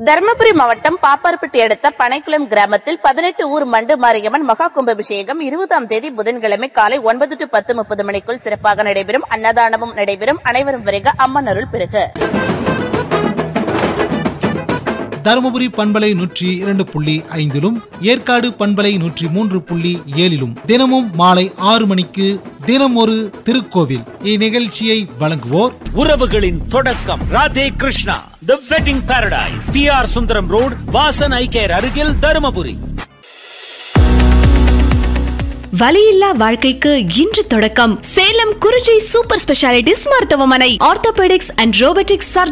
தருமபுரி மாவட்டம் பாப்பார்பட்டி அடுத்த பனைக்குளம் கிராமத்தில் பதினெட்டு ஊர் மண்டு மாரியம்மன் மகா கும்பாபிஷேகம் இருபதாம் தேதி புதன்கிழமை காலை ஒன்பது டு பத்து முப்பது மணிக்குள் சிறப்பாக நடைபெறும் அன்னதானமும் நடைபெறும் அனைவரும் வருக அம்மன் அருள் பெருக தருமபுரி பண்பலை நூற்றி இரண்டு புள்ளி ஐந்திலும் ஏற்காடு பண்பலை நூற்றி மூன்று புள்ளி ஏழிலும் தினமும் மாலை ஆறு மணிக்கு தினம் ஒரு திருக்கோவில் இந்நிகழ்ச்சியை வழங்குவோர் உறவுகளின் தொடக்கம் Radhe Krishna the wedding paradise P R Sundaram road Vasan eye care அருகில் தருமபுரி வலியில்லா வாழ்க்கைக்கு இன்று தொடக்கம் சேலம் குறிஞ்சி சூப்பர் ஸ்பெஷாலிட்டிஸ் மருத்துவமனை ஆர்த்தோபெடிக்ஸ் அண்ட் ரோபோட்டிக்ஸ் சர்ஜரி